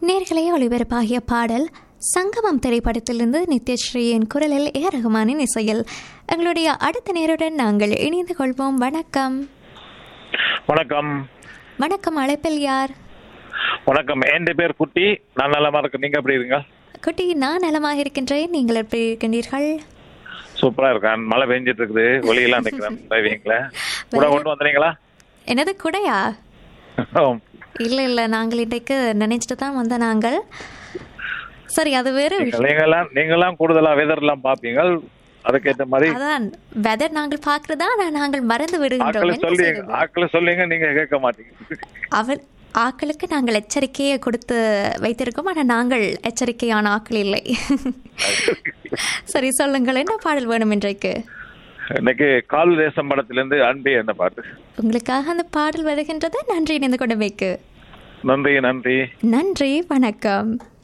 நேர்களே ஒளிபரப்பாகிய பாடல் சங்கமம் திரைப்படத்திலிருந்து நித்யஸ்ரீயின் குரலில் ஏ ரகுமானின் இசையில் எங்களுடைய அடுத்த நேருடன் நாங்கள் இணைந்து கொள்வோம் வணக்கம் வணக்கம் வணக்கம் அழைப்பில் யார் வணக்கம் என் பேர் குட்டி நான் நலமா இருக்கு நீங்க எப்படி இருங்க குட்டி நான் நலமாக இருக்கின்றேன் நீங்கள் எப்படி இருக்கின்றீர்கள் சூப்பரா இருக்கேன் மழை பெஞ்சிட்டு இருக்குது வெளியெல்லாம் நிக்கிறேன் டிரைவிங்ல கூட கொண்டு வந்துறீங்களா என்னது குடையா இல்லை இல்லை நாங்கள் இன்றைக்கு நினைச்சிட்டு தான் வந்த நாங்கள் சரி அது வேறு விஷயம் நீங்களாம் நீங்களாம் கூடுதலா வெதர் எல்லாம் பாப்பீங்க அதுக்கேற்ற மாதிரி அதான் வெதர் நாங்கள் பார்க்கறதா ஆனால் நாங்கள் மறந்து விடுகின்றோம் ஆக்களை என்ன சொல்லி செய்வது? ஆக்களை சொல்லிங்க நீங்க கேட்க மாட்டீங்க அவர் ஆக்களுக்கு நாங்கள் எச்சரிக்கையை கொடுத்து வைத்திருக்கோம் ஆனால் நாங்கள் எச்சரிக்கையான ஆக்கள் இல்லை சரி சொல்லுங்கள் என்ன பாடல் வேணும் இன்றைக்கு இன்னைக்கு கால் தேசம் படத்திலிருந்து அன்பே என்ன பாட்டு உங்களுக்காக அந்த பாடல் வருகின்றது நன்றி இணைந்து கொண்டமைக்கு நன்றி நன்றி நன்றி வணக்கம்